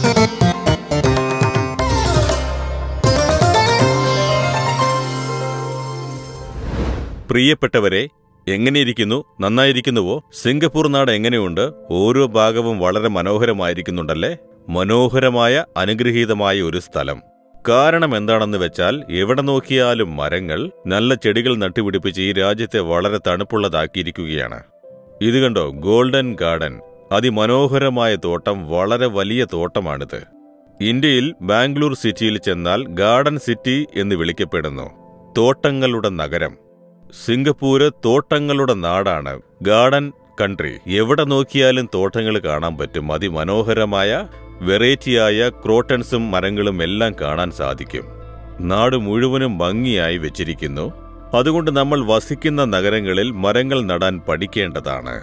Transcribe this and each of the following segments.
പ്രിയപ്പെട്ടവരെ എങ്ങനെയിരിക്കുന്നു നന്നായിരിക്കുന്നുവോ സിംഗപ്പൂർ നാട് എങ്ങനെയുണ്ട് ഓരോ ഭാഗവും വളരെ മനോഹരമായിരിക്കുന്നുണ്ടല്ലേ മനോഹരമായ അനുഗ്രഹീതമായ ഒരു സ്ഥലം കാരണം എന്താണെന്ന് വെച്ചാൽ എവിടെ നോക്കിയാലും മരങ്ങൾ നല്ല ചെടികൾ നട്ടുപിടിപ്പിച്ച് ഈ രാജ്യത്തെ വളരെ തണുപ്പുള്ളതാക്കിയിരിക്കുകയാണ് ഇത് കണ്ടോ ഗോൾഡൻ ഗാർഡൻ അതിമനോഹരമായ തോട്ടം വളരെ വലിയ തോട്ടമാണിത് ഇന്ത്യയിൽ ബാംഗ്ലൂർ സിറ്റിയിൽ ചെന്നാൽ ഗാർഡൻ സിറ്റി എന്ന് വിളിക്കപ്പെടുന്നു തോട്ടങ്ങളുടെ നഗരം സിംഗപ്പൂര് തോട്ടങ്ങളുടെ നാടാണ് ഗാർഡൻ കൺട്രി എവിടെ നോക്കിയാലും തോട്ടങ്ങൾ കാണാൻ പറ്റും അതിമനോഹരമായ വെറൈറ്റിയായ ക്രോട്ടൺസും മരങ്ങളും എല്ലാം കാണാൻ സാധിക്കും നാട് മുഴുവനും ഭംഗിയായി വെച്ചിരിക്കുന്നു അതുകൊണ്ട് നമ്മൾ വസിക്കുന്ന നഗരങ്ങളിൽ മരങ്ങൾ നടാൻ പഠിക്കേണ്ടതാണ്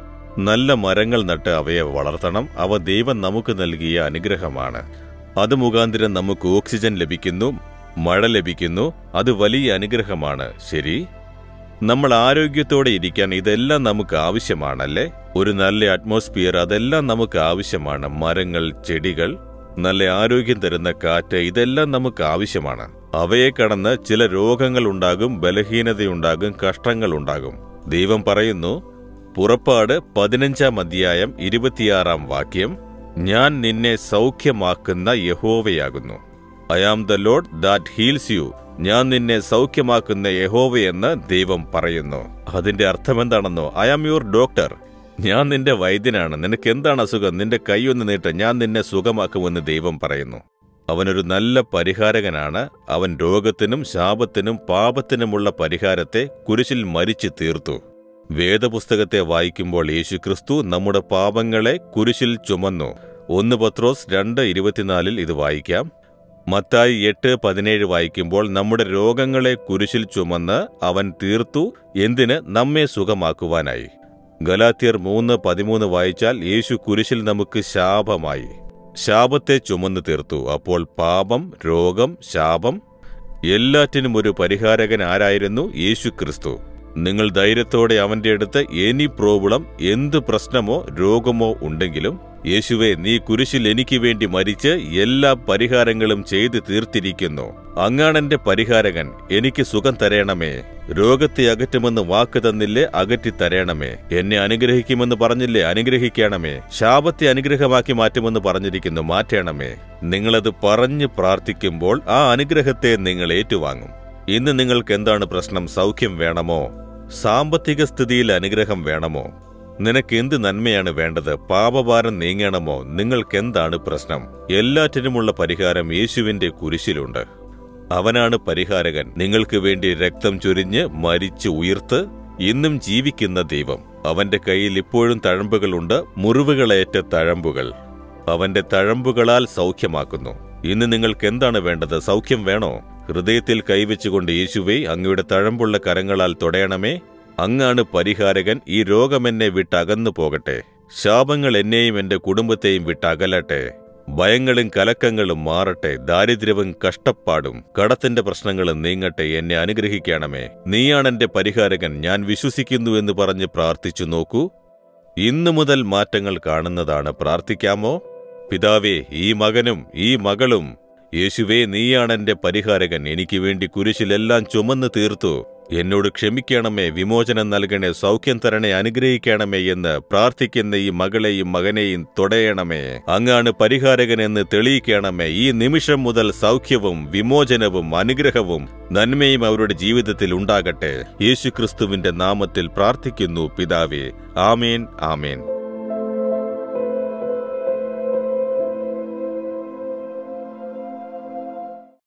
നല്ല മരങ്ങൾ നട്ട് അവയെ വളർത്തണം അവ ദൈവം നമുക്ക് നൽകിയ അനുഗ്രഹമാണ് അത് മുഖാന്തിരം നമുക്ക് ഓക്സിജൻ ലഭിക്കുന്നു മഴ ലഭിക്കുന്നു അത് വലിയ അനുഗ്രഹമാണ് ശരി നമ്മൾ ആരോഗ്യത്തോടെ ഇരിക്കാൻ ഇതെല്ലാം നമുക്ക് ആവശ്യമാണല്ലേ ഒരു നല്ല അറ്റ്മോസ്ഫിയർ അതെല്ലാം നമുക്ക് ആവശ്യമാണ് മരങ്ങൾ ചെടികൾ നല്ല ആരോഗ്യം തരുന്ന കാറ്റ് ഇതെല്ലാം നമുക്ക് ആവശ്യമാണ് അവയെ കടന്ന് ചില രോഗങ്ങൾ ഉണ്ടാകും ബലഹീനതയുണ്ടാകും കഷ്ടങ്ങളുണ്ടാകും ദൈവം പറയുന്നു പുറപ്പാട് പതിനഞ്ചാം അധ്യായം ഇരുപത്തിയാറാം വാക്യം ഞാൻ നിന്നെ സൗഖ്യമാക്കുന്ന യഹോവയാകുന്നു I am the lord that heals you ഞാൻ നിന്നെ സൗഖ്യമാക്കുന്ന യഹോവയെന്ന് ദൈവം പറയുന്നു അതിന്റെ അർത്ഥമെന്താണെന്നോ ഐ ആം യുവർ ഡോക്ടർ ഞാൻ നിന്റെ വൈദ്യനാണ് നിനക്ക് എന്താണ് അസുഖം നിന്റെ കൈയൊന്ന് നീട്ട് ഞാൻ നിന്നെ സുഖമാക്കുമെന്ന് ദൈവം പറയുന്നു അവനൊരു നല്ല പരിഹാരകനാണ് അവൻ രോഗത്തിനും ശാപത്തിനും പാപത്തിനുമുള്ള പരിഹാരത്തെ കുരിശിൽ മരിച്ചു തീർത്തു വേദപുസ്തകത്തെ വായിക്കുമ്പോൾ യേശുക്രിസ്തു നമ്മുടെ പാപങ്ങളെ കുരിശിൽ ചുമന്നു ഒന്ന് പത്രോസ് രണ്ട് ഇരുപത്തിനാലിൽ ഇത് വായിക്കാം മത്തായി എട്ട് പതിനേഴ് വായിക്കുമ്പോൾ നമ്മുടെ രോഗങ്ങളെ കുരിശിൽ ചുമന്ന് അവൻ തീർത്തു എന്തിന് നമ്മെ സുഖമാക്കുവാനായി ഗലാത്യർ മൂന്ന് പതിമൂന്ന് വായിച്ചാൽ യേശു കുരിശിൽ നമുക്ക് ശാപമായി ശാപത്തെ ചുമന്നു തീർത്തു അപ്പോൾ പാപം രോഗം ശാപം എല്ലാറ്റിനും ഒരു പരിഹാരകൻ ആരായിരുന്നു യേശു ക്രിസ്തു നിങ്ങൾ ധൈര്യത്തോടെ അവന്റെ അടുത്ത് എനി പ്രോബ്ലം എന്ത് പ്രശ്നമോ രോഗമോ ഉണ്ടെങ്കിലും യേശുവെ നീ കുരിശിൽ എനിക്ക് വേണ്ടി മരിച്ച് എല്ലാ പരിഹാരങ്ങളും ചെയ്തു തീർത്തിരിക്കുന്നു അങ്ങാണെന്റെ പരിഹാരകൻ എനിക്ക് സുഖം തരേണമേ രോഗത്തെ അകറ്റുമെന്ന് വാക്ക് തന്നില്ലേ അകറ്റി തരേണമേ എന്നെ അനുഗ്രഹിക്കുമെന്ന് പറഞ്ഞില്ലേ അനുഗ്രഹിക്കണമേ ശാപത്തെ അനുഗ്രഹമാക്കി മാറ്റുമെന്ന് പറഞ്ഞിരിക്കുന്നു മാറ്റണമേ നിങ്ങളത് പറഞ്ഞു പ്രാർത്ഥിക്കുമ്പോൾ ആ അനുഗ്രഹത്തെ നിങ്ങൾ ഏറ്റുവാങ്ങും ഇന്ന് നിങ്ങൾക്ക് എന്താണ് പ്രശ്നം സൗഖ്യം വേണമോ സാമ്പത്തിക സ്ഥിതിയിൽ അനുഗ്രഹം വേണമോ നിനക്ക് എന്ത് നന്മയാണ് വേണ്ടത് പാപഭാരം നീങ്ങണമോ നിങ്ങൾക്കെന്താണ് പ്രശ്നം എല്ലാറ്റിനുമുള്ള പരിഹാരം യേശുവിന്റെ കുരിശിലുണ്ട് അവനാണ് പരിഹാരകൻ നിങ്ങൾക്ക് വേണ്ടി രക്തം ചൊരിഞ്ഞ് മരിച്ച് ഉയർത്ത് ഇന്നും ജീവിക്കുന്ന ദൈവം അവന്റെ കയ്യിൽ ഇപ്പോഴും തഴമ്പുകളുണ്ട് മുറിവുകളേറ്റ തഴമ്പുകൾ അവന്റെ തഴമ്പുകളാൽ സൗഖ്യമാക്കുന്നു ഇന്ന് നിങ്ങൾക്ക് എന്താണ് വേണ്ടത് സൗഖ്യം വേണോ ഹൃദയത്തിൽ കൈവച്ചുകൊണ്ട് യേശുവെ അങ്ങയുടെ തഴമ്പുള്ള കരങ്ങളാൽ തൊടയണമേ അങ്ങാണ് പരിഹാരകൻ ഈ രോഗമെന്നെ വിട്ടകന്നു പോകട്ടെ ശാപങ്ങൾ എന്നെയും എന്റെ കുടുംബത്തെയും വിട്ടകലട്ടെ ഭയങ്ങളും കലക്കങ്ങളും മാറട്ടെ ദാരിദ്ര്യവും കഷ്ടപ്പാടും കടത്തിന്റെ പ്രശ്നങ്ങളും നീങ്ങട്ടെ എന്നെ അനുഗ്രഹിക്കണമേ നീയാണെന്റെ പരിഹാരകൻ ഞാൻ വിശ്വസിക്കുന്നു എന്ന് പറഞ്ഞ് പ്രാർത്ഥിച്ചു നോക്കൂ ഇന്നു മുതൽ മാറ്റങ്ങൾ കാണുന്നതാണ് പ്രാർത്ഥിക്കാമോ പിതാവേ ഈ മകനും ഈ മകളും യേശുവേ നീയാണെന്റെ പരിഹാരകൻ എനിക്ക് വേണ്ടി കുരിശിലെല്ലാം ചുമന്നു തീർത്തു എന്നോട് ക്ഷമിക്കണമേ വിമോചനം നൽകണേ സൗഖ്യം തരണേ അനുഗ്രഹിക്കണമേ എന്ന് പ്രാർത്ഥിക്കുന്ന ഈ മകളെയും മകനെയും തൊടയണമേ അങ്ങാണ് പരിഹാരകനെന്ന് തെളിയിക്കണമേ ഈ നിമിഷം മുതൽ സൗഖ്യവും വിമോചനവും അനുഗ്രഹവും നന്മയും അവരുടെ ജീവിതത്തിൽ ഉണ്ടാകട്ടെ യേശുക്രിസ്തുവിന്റെ നാമത്തിൽ പ്രാർത്ഥിക്കുന്നു പിതാവേ ആമേൻ ആമേൻ